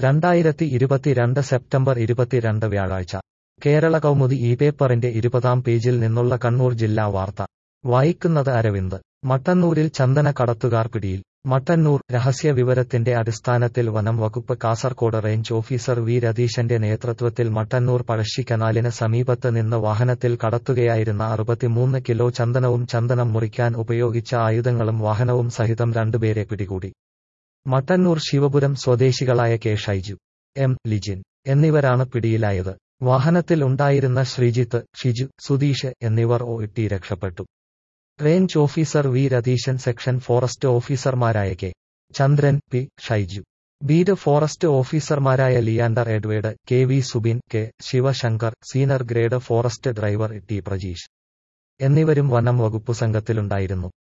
രണ്ടായിരത്തി ഇരുപത്തിരണ്ട് സെപ്റ്റംബർ ഇരുപത്തിരണ്ട് വ്യാഴാഴ്ച കേരള കൗമുദി ഈ പേപ്പറിന്റെ ഇരുപതാം പേജിൽ നിന്നുള്ള കണ്ണൂർ ജില്ലാ വാർത്ത വായിക്കുന്നത് അരവിന്ദ് മട്ടന്നൂരിൽ ചന്ദന കടത്തുകാർ പിടിയിൽ മട്ടന്നൂർ രഹസ്യ വിവരത്തിന്റെ അടിസ്ഥാനത്തിൽ വനം വകുപ്പ് കാസർകോട് റേഞ്ച് ഓഫീസർ വി രതീശന്റെ നേതൃത്വത്തിൽ മട്ടന്നൂർ പഴശ്ശിക്കനാലിന് സമീപത്ത് നിന്ന് വാഹനത്തിൽ കടത്തുകയായിരുന്ന അറുപത്തിമൂന്ന് കിലോ ചന്ദനവും ചന്ദനം മുറിക്കാൻ ഉപയോഗിച്ച ആയുധങ്ങളും വാഹനവും സഹിതം രണ്ടുപേരെ പിടികൂടി മട്ടന്നൂർ ശിവപുരം സ്വദേശികളായ കെ ഷൈജു എം ലിജിൻ എന്നിവരാണ് പിടിയിലായത് വാഹനത്തിൽ ഉണ്ടായിരുന്ന ശ്രീജിത്ത് ഷിജു സുധീഷ് എന്നിവർ ഒ ഇട്ടി രക്ഷപ്പെട്ടു range officer V Ratheeshan section forest ഓഫീസർമാരായ K Chandran P Shaiju beat forest ഓഫീസർമാരായ Leander Edward K V Subin K Sivasankar senior grade forest driver T Prajeesh എന്നിവരും വനം വകുപ്പ് സംഘത്തിലുണ്ടായിരുന്നു